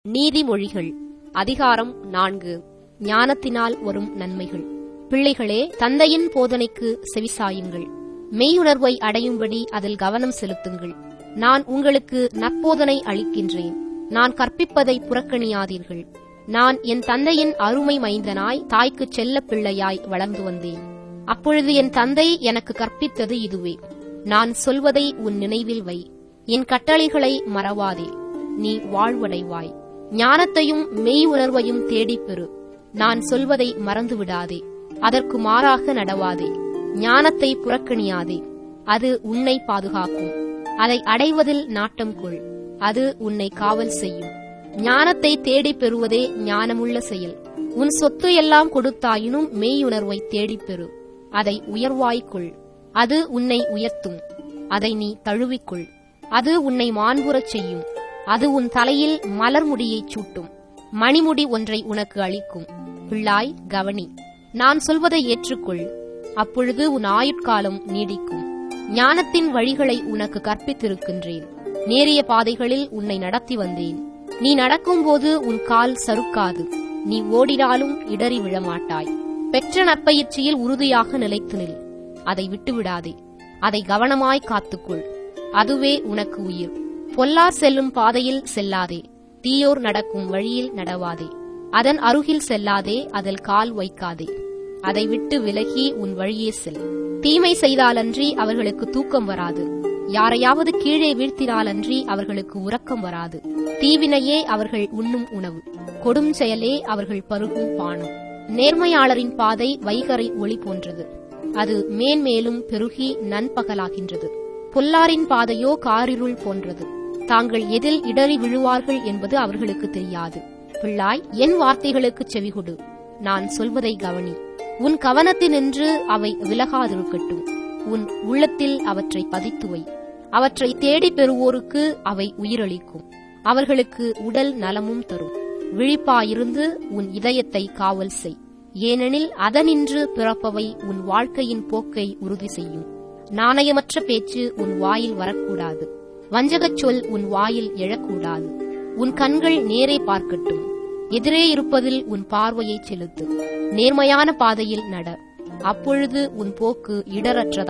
நீதிமொழிகள் அதிகாரம் நான்கு ஞானத்தினால் வரும் நன்மைகள் பிள்ளைகளே தந்தையின் போதனைக்கு செவிசாயுங்கள் மெய்யுணர்வை அடையும்படி அதில் கவனம் செலுத்துங்கள் நான் உங்களுக்கு நற்போதனை அளிக்கின்றேன் நான் கற்பிப்பதை புறக்கணியாதீர்கள் நான் என் தந்தையின் அருமை மைந்தனாய் தாய்க்குச் செல்ல பிள்ளையாய் வளர்ந்து வந்தேன் அப்பொழுது என் தந்தை எனக்கு கற்பித்தது இதுவே நான் சொல்வதை உன் நினைவில் வை என் கட்டளைகளை மறவாதே நீ வாழ்வடைவாய் ஞானத்தையும் மெய் உணர்வையும் தேடிப் பெறு நான் சொல்வதை மறந்து விடாதே அதற்கு மாறாக நடவாதே ஞானத்தை புறக்கணியாதே அது உன்னை பாதுகாக்கும் அதை அடைவதில் நாட்டம் கொள் அது உன்னை காவல் செய்யும் ஞானத்தை தேடிப் பெறுவதே ஞானமுள்ள செயல் உன் சொத்து எல்லாம் கொடுத்தாயினும் மெய்யுணர்வை தேடிப் பெறு அதை உயர்வாய்க்கொள் அது உன்னை உயர்த்தும் அதை நீ தழுவிக்கொள் அது உன்னை மாண்புறச் செய்யும் அது உன் தலையில் மலர் முடியைச் சூட்டும் மணிமுடி ஒன்றை உனக்கு அளிக்கும் பிள்ளாய் கவனி நான் சொல்வதை ஏற்றுக்கொள் அப்பொழுது உன் ஆயுட்காலம் நீடிக்கும் ஞானத்தின் வழிகளை உனக்கு கற்பித்திருக்கின்றேன் நேரிய பாதைகளில் உன்னை நடத்தி வந்தேன் நீ நடக்கும்போது உன் கால் சறுக்காது நீ ஓடினாலும் இடறி விழமாட்டாய் பெற்ற நற்பயிற்சியில் உறுதியாக நிலைத்து நில் அதை விட்டுவிடாதே அதை கவனமாய் காத்துக்கொள் அதுவே உனக்கு உயிர் பொல்லார் செல்லும் பாதையில் செல்லாதே தீயோர் நடக்கும் வழியில் நடவாதே அதன் அருகில் செல்லாதே அதில் கால் வைக்காதே அதை விட்டு விலகி உன் வழியே செல் தீமை செய்தாலன்றி அவர்களுக்கு தூக்கம் வராது யாரையாவது கீழே வீழ்த்தினாலன்றி அவர்களுக்கு உறக்கம் வராது தீவினையே அவர்கள் உண்ணும் உணவு கொடும் செயலே அவர்கள் பருகும் பானம் நேர்மையாளரின் பாதை வைகரை ஒளி போன்றது அது மேன்மேலும் பெருகி நண்பகலாகின்றது பொல்லாரின் பாதையோ காரிருள் போன்றது தாங்கள் எதில் இடறி விழுவார்கள் என்பது அவர்களுக்கு தெரியாது பிள்ளாய் என் வார்த்தைகளுக்கு செவிகொடு நான் சொல்வதை கவனி உன் கவனத்தினின்று அவை விலகாதிருக்கட்டும் உன் உள்ளத்தில் அவற்றை பதித்து வை அவற்றை தேடிப் பெறுவோருக்கு அவை உயிரளிக்கும் அவர்களுக்கு உடல் நலமும் தரும் விழிப்பாயிருந்து உன் இதயத்தை காவல் செய் ஏனெனில் அதனின்று பிறப்பவை உன் வாழ்க்கையின் போக்கை உறுதி செய்யும் நாணயமற்ற பேச்சு உன் வாயில் வரக்கூடாது வஞ்சகச் சொல் உன் வாயில் எழக்கூடாது உன் கண்கள் நேரே பார்க்கட்டும் எதிரே இருப்பதில் உன் பார்வையை செலுத்து நேர்மையான பாதையில் நட அப்பொழுது உன் போக்கு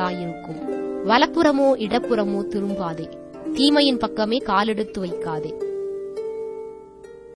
இடரற்றதாயிருக்கும் வலப்புறமோ இடப்புறமோ திரும்பாதே தீமையின் பக்கமே காலெடுத்து வைக்காதே